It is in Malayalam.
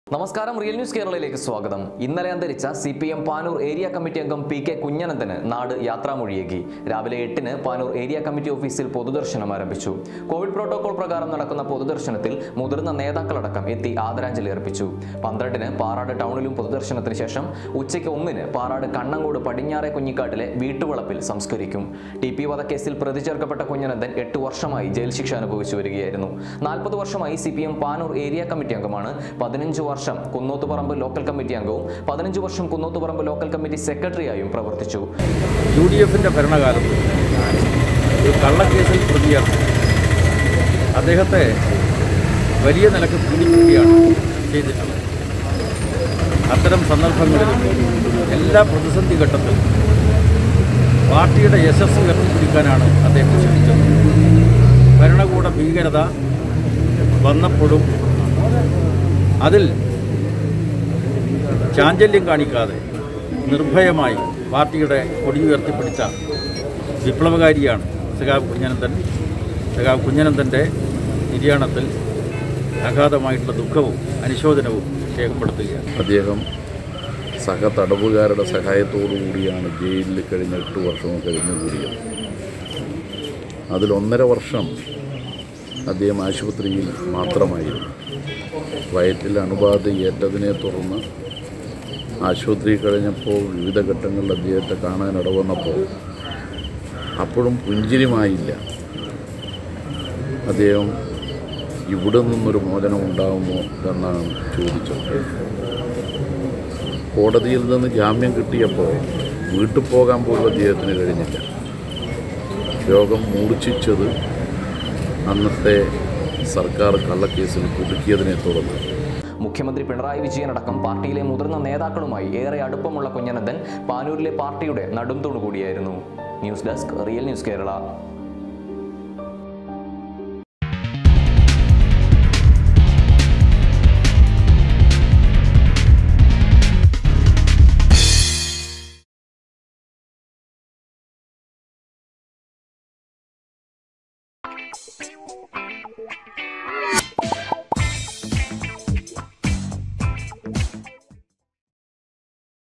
നമസ്കാരം റിയൽ ന്യൂസ് കേരളയിലേക്ക് സ്വാഗതം ഇന്നലെ അന്തരിച്ച C P M Panoor area committee അംഗം പി കെ കുഞ്ഞനന്തന് നാട് യാത്രാമൊഴിയേകി രാവിലെ എട്ടിന് പാനൂർ ഏരിയ കമ്മിറ്റി ഓഫീസിൽ പൊതുദർശനം ആരംഭിച്ചു കോവിഡ് പ്രോട്ടോകോൾ പ്രകാരം നടക്കുന്ന പൊതുദർശനത്തിൽ മുതിർന്ന നേതാക്കളടക്കം എത്തി ആദരാഞ്ജലി അർപ്പിച്ചു പന്ത്രണ്ടിന് പാറാട് ടൗണിലും പൊതുദർശനത്തിന് ശേഷം ഉച്ചയ്ക്ക് ഒന്നിന് പാറാട് കണ്ണങ്കോട് പടിഞ്ഞാറെ കുഞ്ഞിക്കാട്ടിലെ വീട്ടുവളപ്പിൽ സംസ്കരിക്കും ടി പി വധക്കേസിൽ പ്രതി ചേർക്കപ്പെട്ട കുഞ്ഞനന്തൻ എട്ട് വർഷമായി ജയിൽ ശിക്ഷ അനുഭവിച്ചു വരികയായിരുന്നു നാൽപ്പത് വർഷമായി C P M Panoor area committee അംഗമാണ് പതിനഞ്ച് വർഷം കുന്നോത്തുപറമ്പ് ലോക്കൽ കമ്മിറ്റി അംഗവും പതിനഞ്ച് വർഷം കുന്നോത്തുപറമ്പ് ലോക്കൽ കമ്മിറ്റി സെക്രട്ടറിയായും പ്രവർത്തിച്ചു യു ഡി എഫിൻ്റെ ഭരണകാലത്ത് ഒരു കള്ളക്കേസിൽ പ്രതിയാണ് അദ്ദേഹത്തെ വലിയ നിലക്ക് പീഡിപ്പിക്കുകയാണ് ചെയ്തിട്ടുള്ളത് അത്തരം സന്ദർഭങ്ങളിലും എല്ലാ പ്രതിസന്ധി ഘട്ടത്തിലും പാർട്ടിയുടെ യശസ് ഉയർത്തിപ്പിടിക്കാനാണ് അദ്ദേഹം ശ്രമിച്ചത് ഭരണകൂട ഭീകരത വന്നപ്പോഴും അതിൽ ചാഞ്ചല്യം കാണിക്കാതെ നിർഭയമായി പാർട്ടിയുടെ കൊടി ഉയർത്തിപ്പിടിച്ച വിപ്ലവകാരിയാണ് സഖാവ് കുഞ്ഞനന്തൻ സഖാവ് കുഞ്ഞനന്തൻ്റെ നിര്യാണത്തിൽ അഗാധമായിട്ടുള്ള ദുഃഖവും അനുശോചനവും രേഖപ്പെടുത്തുകയാണ് അദ്ദേഹം സഹ തടവുകാരുടെ സഹായത്തോടു കൂടിയാണ് ജയിലിൽ കഴിഞ്ഞ എട്ട് വർഷവും കഴിഞ്ഞുകൂടിയത് അതിൽ ഒന്നര വർഷം അദ്ദേഹം ആശുപത്രിയിൽ മാത്രമായിരുന്നു വയറ്റിൽ അണുബാധ ഏറ്റതിനെ തുടർന്ന് ആശുപത്രി കഴിഞ്ഞപ്പോൾ വിവിധ ഘട്ടങ്ങളിൽ അദ്ദേഹത്തെ കാണാൻ ഇടവന്നപ്പോൾ അപ്പോഴും പുഞ്ചിരിമായില്ല അദ്ദേഹം ഇവിടെ നിന്നൊരു മോചനം ഉണ്ടാകുമോ എന്നാണ് ചോദിച്ചത് കോടതിയിൽ നിന്ന് ജാമ്യം കിട്ടിയപ്പോൾ വീട്ടിൽ പോകാൻ പോലും അദ്ദേഹത്തിന് കഴിഞ്ഞില്ല രോഗം മൂർച്ഛിച്ചത് അന്നത്തെ സർക്കാർ കള്ളക്കേസിൽ കുടുക്കിയതിനെ തുടർന്ന് മുഖ്യമന്ത്രി പിണറായി വിജയനടക്കം പാർട്ടിയിലെ മുതിർന്ന നേതാക്കളുമായി ഏറെ അടുപ്പമുള്ള കുഞ്ഞനന്തൻ പാനൂരിലെ പാർട്ടിയുടെ നടുംതൂണ് കൂടിയായിരുന്നു news desk real news Kerala